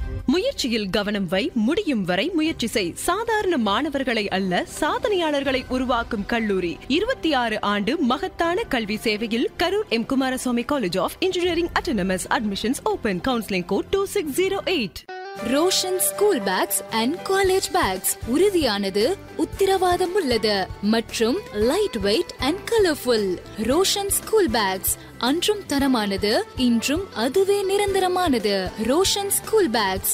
முயற்சியில் கவனம் வை முடியும் வரை முயற்சி செய் சாதாரண மாணவர்களை அல்ல சாதனையாளர்களை உருவாக்கும் கல்லூரி இருபத்தி ஆறு ஆண்டு மகத்தான கல்வி சேவையில் Karur M Kumaraswamy college of engineering autonomous admissions open counselling code two six zero eight Roshan school bags and college bags உறுதியானது உத்திரவாதம் உள்ளது மற்றும் light weight and colourful Roshan school bags அன்றும் தரமானது இன்றும் அதுவே நிரந்தரமானது ரோஷன் ஸ்கூல் பேக்ஸ்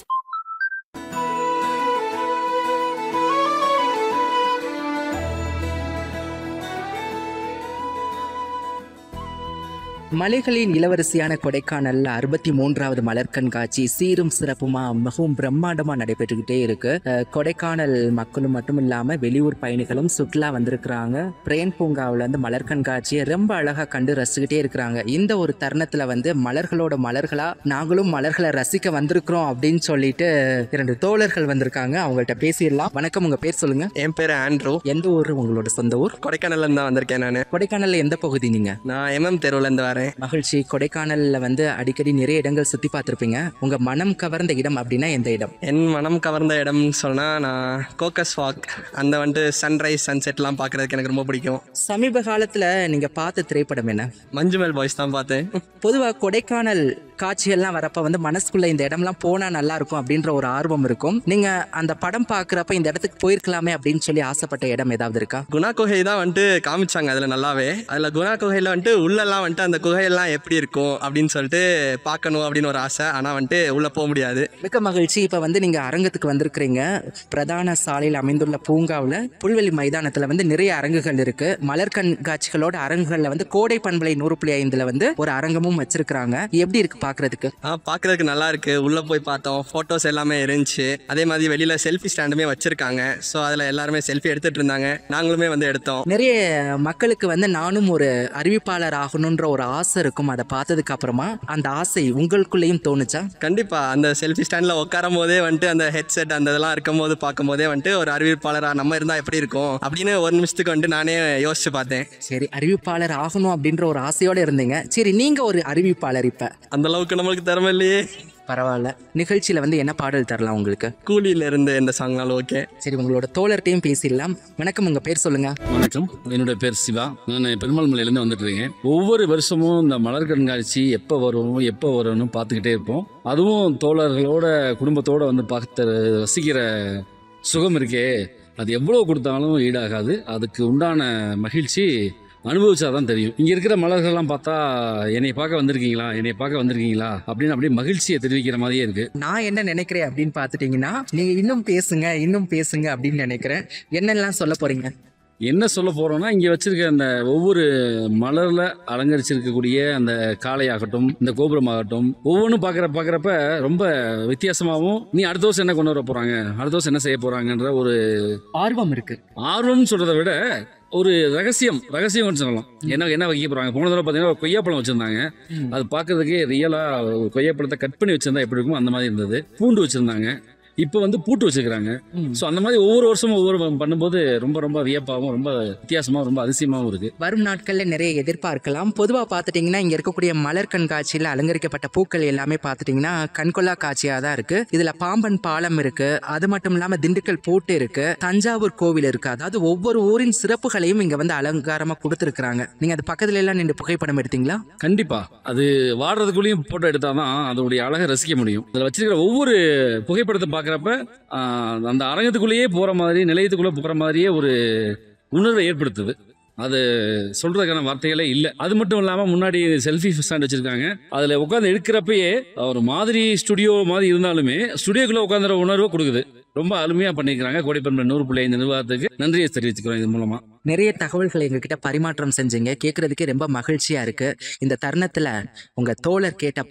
மலைகளின் இளவரசியான கொடைக்கானல்ல அறுபத்தி மூன்றாவது மலர் கண்காட்சி சீரும் சிறப்புமா மிகவும் பிரம்மாண்டமா நடைபெற்றுக்கிட்டே இருக்கு அஹ், கொடைக்கானல் மக்களும் மட்டும் இல்லாம வெளியூர் பயணிகளும் சுற்றுலா வந்திருக்கிறாங்க பிரேன் பூங்காவில் வந்து மலர் கண்காட்சியை ரொம்ப அழகா கண்டு ரசிச்சுக்கிட்டே இருக்கிறாங்க இந்த ஒரு தருணத்துல வந்து மலர்களோட மலர்களா நாங்களும் மலர்களை ரசிக்க வந்திருக்கிறோம் அப்படின்னு சொல்லிட்டு இரண்டு தோழர்கள் வந்திருக்காங்க அவங்கள்ட்ட பேசிடலாம் வணக்கம் உங்க பேர் சொல்லுங்க என் பேர் ஆண்ட்ரூ எந்த ஊர் உங்களோட சொந்த ஊர் கொடைக்கானல்ல இருந்து தான் வந்திருக்கேன் நான் கொடைக்கானல்ல எந்த பகுதி நீங்க நான் எம்எம் தெருவுல இருந்து வரேன் மகிழ்ச்சி கொடைக்கானல்ல வந்து அடிக்கடி நிறைய இடங்கள் சுத்தி பார்த்திருப்பீங்க உங்க மனம் கவர்ந்த இடம் அப்படின்னா எந்த இடம் என் மனம் கவர்ந்த இடம்னு சொன்னா நான் கோக்கஸ் வாக் அந்த வந்துட்டு சன்ரைஸ் சன்செட்லாம் பார்க்கறதுக்கு எனக்கு ரொம்ப பிடிக்கும் சமீப காலத்துல நீங்க பார்த்த திரைப்படம் என்ன மஞ்சுமேல் பாய்ஸ் தான் பார்த்தேன் பொதுவா கொடைக்கானல் காட்சிகள்லாம் வரப்ப வந்து மனசுக்குள்ள இந்த இடம்லாம் போனா நல்லா இருக்கும் அப்படின்ற ஒரு ஆர்வம் இருக்கும் நீங்க அந்த படம் பார்க்கறப்ப இந்த இடத்துக்கு போயிருக்கலாமே அப்படின்னு சொல்லி ஆசைப்பட்ட இடம் ஏதாவது இருக்கா குணா குகை தான் வந்துட்டு காமிச்சாங்க அதில் நல்லாவே அதில் குணா குகையில் வந்துட்டு உள்ளெல்லாம் வந்துட்டு அந்த குகையெல்லாம் எப்படி இருக்கும் அப்படின்னு சொல்லிட்டு பார்க்கணும் அப்படின்னு ஒரு ஆசை ஆனால் வந்துட்டு உள்ளே போக முடியாது மிக்க மகிழ்ச்சி இப்ப வந்து நீங்க அரங்கத்துக்கு வந்திருக்கிறீங்க பிரதான சாலையில் அமைந்துள்ள பூங்காவில் புல்வெளி மைதானத்துல வந்து நிறைய அரங்குகள் இருக்கு மலர் கண்காட்சிகளோட அரங்குகள்ல வந்து கோடை பண்பலை நூறு புள்ளி ஐந்துல வந்து ஒரு அரங்கமும் வச்சிருக்கிறாங்க எப்படி இருக்கு பாக்குறதுக்கு ஆ பார்க்கறதுக்கு நல்லா இருக்கு உள்ளே போய் பார்த்தோம் ஃபோட்டோஸ் எல்லாமே இருந்துச்சு அதே மாதிரி வெளியில் செல்ஃபி ஸ்டாண்டுமே வச்சிருக்காங்க ஸோ அதில் எல்லாருமே செல்ஃபி எடுத்துட்டு இருந்தாங்க நாங்களுமே வந்து எடுத்தோம் நிறைய மக்களுக்கு வந்து நானும் ஒரு அறிவிப்பாளர் ஆகணுன்ற ஒரு ஆசை இருக்கும் அதை பார்த்ததுக்கு அப்புறமா அந்த ஆசை உங்களுக்குள்ளேயும் தோணுச்சா கண்டிப்பா அந்த செல்ஃபி ஸ்டாண்ட்ல உட்காரும் போதே வந்துட்டு அந்த ஹெட்செட் அந்த இதெல்லாம் இருக்கும் போது பார்க்கும் போதே வந்துட்டு ஒரு அறிவிப்பாளரா நம்ம இருந்தா எப்படி இருக்கும் அப்படின்னு ஒரு நிமிஷத்துக்கு வந்துட்டு நானே யோசிச்சு பார்த்தேன் சரி அறிவிப்பாளர் ஆகணும் அப்படின்ற ஒரு ஆசையோட இருந்தீங்க சரி நீங்க ஒரு அறிவிப்பாளர் இப்ப அந்த அளவுக்கு நம்மளுக்கு திறமை இல்லையே பரவாயில்ல நிகழ்ச்சியில வந்து என்ன பாடல் தரலாம் உங்களுக்கு கூலியில இருந்து எந்த சாங்னாலும் ஓகே சரி உங்களோட தோழர்கிட்டையும் பேசிடலாம் வணக்கம் உங்க பேர் சொல்லுங்க வணக்கம் என்னுடைய பேர் சிவா நான் பெருமாள் மலையிலேருந்து வந்துட்டு இருக்கேன் ஒவ்வொரு வருஷமும் இந்த மலர் கண்காட்சி எப்போ வரும் எப்போ வரும்னு பார்த்துக்கிட்டே இருப்போம் அதுவும் தோழர்களோட குடும்பத்தோட வந்து பார்த்து ரசிக்கிற சுகம் இருக்கே அது எவ்வளோ கொடுத்தாலும் ஈடாகாது அதுக்கு உண்டான மகிழ்ச்சி அனுபவிச்சாதான் தெரியும் இங்க இருக்கிற மலர்கள்லாம் பார்த்தா என்னை பார்க்க வந்திருக்கீங்களா என்னை பார்க்க வந்திருக்கீங்களா அப்படின்னு அப்படியே மகிழ்ச்சியை தெரிவிக்கிற மாதிரியே இருக்கு நான் என்ன நினைக்கிறேன் அப்படின்னு பார்த்துட்டீங்கன்னா நீங்க இன்னும் பேசுங்க இன்னும் பேசுங்க அப்படின்னு நினைக்கிறேன் என்னெல்லாம் சொல்ல போறீங்க என்ன சொல்ல போறோம்னா இங்க வச்சிருக்க அந்த ஒவ்வொரு மலர்ல அலங்கரிச்சிருக்கக்கூடிய அந்த காளையாகட்டும் இந்த கோபுரமாகட்டும் ஒவ்வொன்றும் பார்க்குற பார்க்குறப்ப ரொம்ப வித்தியாசமாகவும் நீ அடுத்த வருஷம் என்ன கொண்டு வர போறாங்க அடுத்த வருஷம் என்ன செய்ய போறாங்கன்ற ஒரு ஆர்வம் இருக்கு ஆர்வம்னு சொல்றதை விட ஒரு ரகசியம் ரகசியம் சொல்லலாம் என்ன என்ன வைக்க போறாங்க போன தடவை பார்த்தீங்கன்னா ஒரு கொய்யாப்பழம் வச்சிருந்தாங்க அது பார்க்கறதுக்கே ரியலா ஒரு கொய்யாப்பழத்தை கட் பண்ணி வச்சிருந்தா எப்படி இருக்குமோ அந்த மாதிரி இருந்தது பூண்டு வச்சிருந்தாங்க இப்போ வந்து பூட்டு வச்சிருக்காங்க ஸோ அந்த மாதிரி ஒவ்வொரு வருஷமும் ஒவ்வொரு பண்ணும்போது ரொம்ப ரொம்ப வியப்பாகவும் ரொம்ப வித்தியாசமாகவும் ரொம்ப அதிசயமாகவும் இருக்கு வரும் நாட்களில் நிறைய எதிர்பார்க்கலாம் பொதுவாக பார்த்துட்டிங்கன்னா இங்கே இருக்கக்கூடிய மலர் கண்காட்சியில் அலங்கரிக்கப்பட்ட பூக்கள் எல்லாமே பார்த்துட்டிங்கன்னா கண்கொள்ளா காட்சியாக தான் இருக்கு இதில் பாம்பன் பாலம் இருக்கு அது மட்டும் இல்லாமல் திண்டுக்கல் பூட்டு இருக்கு தஞ்சாவூர் கோவில் இருக்கு அதாவது ஒவ்வொரு ஊரின் சிறப்புகளையும் இங்கே வந்து அலங்காரமாக கொடுத்துருக்குறாங்க நீங்கள் அது பக்கத்துல எல்லாம் நின்று புகைப்படம் எடுத்தீங்களா கண்டிப்பா அது வாடுறதுக்குள்ளேயும் போட்டோ எடுத்தாதான் அதோடைய அழகை ரசிக்க முடியும் அதில் வச்சிருக்கிற ஒவ்வொரு புகைப்படத்தை பார்க்குறப்ப அந்த அரங்கத்துக்குள்ளேயே போற மாதிரி நிலையத்துக்குள்ளே போற மாதிரியே ஒரு உணர்வை ஏற்படுத்துது அது சொல்றதுக்கான வார்த்தைகளே இல்லை அது மட்டும் இல்லாமல் முன்னாடி செல்ஃபி ஸ்டாண்ட் வச்சிருக்காங்க அதில் உட்காந்து எடுக்கிறப்பயே ஒரு மாதிரி ஸ்டுடியோ மாதிரி இருந்தாலுமே ஸ்டுடியோக்குள்ளே உட்காந்துற உணர்வை கொடுக்குது ரொம்ப அருமையாக பண்ணியிருக்கிறாங்க கோடிப்பண்பு நூறு பிள்ளை இந்த நிர்வாகத்துக்கு நன்றியை தெரிவிச்சுக்கிறோம் இது மூலமா நிறைய தகவல்களை எங்ககிட்ட பரிமாற்றம் செஞ்சீங்க கேட்கறதுக்கே ரொம்ப மகிழ்ச்சியா இருக்கு இந்த தருணத்துல உங்க தோழர் கேட்ட